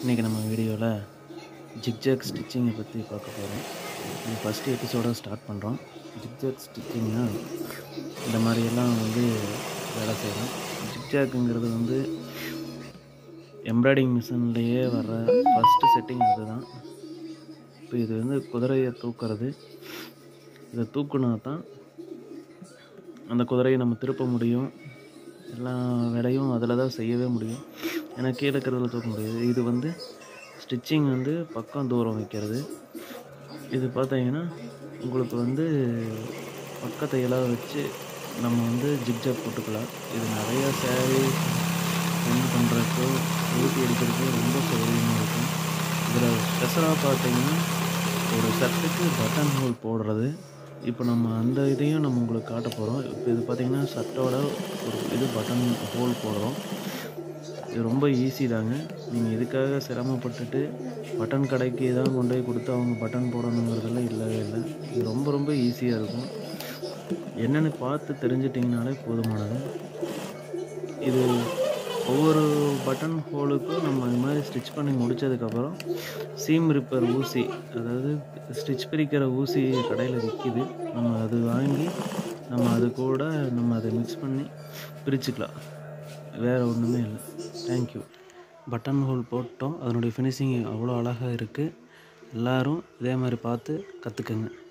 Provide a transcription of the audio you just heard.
இன்றைக்கி நம்ம வீடியோவில் ஜிக்ஜாக் ஸ்டிச்சிங்கை பற்றி பார்க்க போகிறோம் இது ஃபஸ்ட்டு எபிசோடாக ஸ்டார்ட் பண்ணுறோம் ஜிக்ஜாக் ஸ்டிச்சிங்னா இந்த மாதிரியெல்லாம் வந்து வேலை செய்யலாம் ஜிக்ஜாக்குங்கிறது வந்து எம்ப்ராய்டிங் மிஷின்லேயே வர்ற ஃபஸ்ட்டு செட்டிங் அதுதான் இப்போ இது வந்து குதிரையை தூக்குறது இதை தூக்குனா தான் அந்த குதிரையை நம்ம திருப்ப முடியும் எல்லா வேலையும் அதில் தான் செய்யவே முடியும் ஏன்னா கீழே இருக்கிறதுல தூக்க முடியாது இது வந்து ஸ்டிச்சிங் வந்து பக்கம் தூரம் வைக்கிறது இது பார்த்தீங்கன்னா உங்களுக்கு வந்து பக்கத்தை எல்லாம் வச்சு நம்ம வந்து ஜிக்ஜாக் போட்டுக்கலாம் இது நிறையா சேரீ ஸ்பெண்ட் பண்ணுறதுக்கோ ஊட்டி அடிக்கிறதுக்கோ ரொம்ப சௌகரியமாக இருக்கும் இதில் ஸ்பெஷலாக பார்த்தீங்கன்னா ஒரு ஷர்ட்டுக்கு பட்டன் ஹோல் போடுறது இப்போ நம்ம அந்த இதையும் நம்ம உங்களுக்கு காட்ட போகிறோம் இப்போ இது பார்த்திங்கன்னா ஷர்ட்டோட ஒரு இது பட்டன் ஹோல் போடுறோம் இது ரொம்ப ஈஸி தாங்க நீங்கள் இதுக்காக சிரமப்பட்டுட்டு பட்டன் கடைக்கு தான் கொண்டு போய் கொடுத்து அவங்க பட்டன் போடணுங்கிறதெல்லாம் இல்லவே இல்லை இது ரொம்ப ரொம்ப ஈஸியாக இருக்கும் என்னென்னு பார்த்து தெரிஞ்சிட்டிங்கனாலே போதுமானது இது ஒவ்வொரு பட்டன் ஹோலுக்கும் நம்ம இது மாதிரி ஸ்டிச் பண்ணி முடித்ததுக்கப்புறம் சீம் ரிப்பர் ஊசி அதாவது ஸ்டிச் பிரிக்கிற ஊசி கடையில் விற்கிது நம்ம அது வாங்கி நம்ம அது கூட நம்ம அதை மிக்ஸ் பண்ணி பிரிச்சுக்கலாம் வேறு ஒன்றுமே இல்லை தேங்க்யூ பட்டன் ஹோல் போட்டோம் அதனுடைய ஃபினிஷிங் அவ்வளோ அழகாக இருக்குது எல்லோரும் இதே மாதிரி பார்த்து கற்றுக்குங்க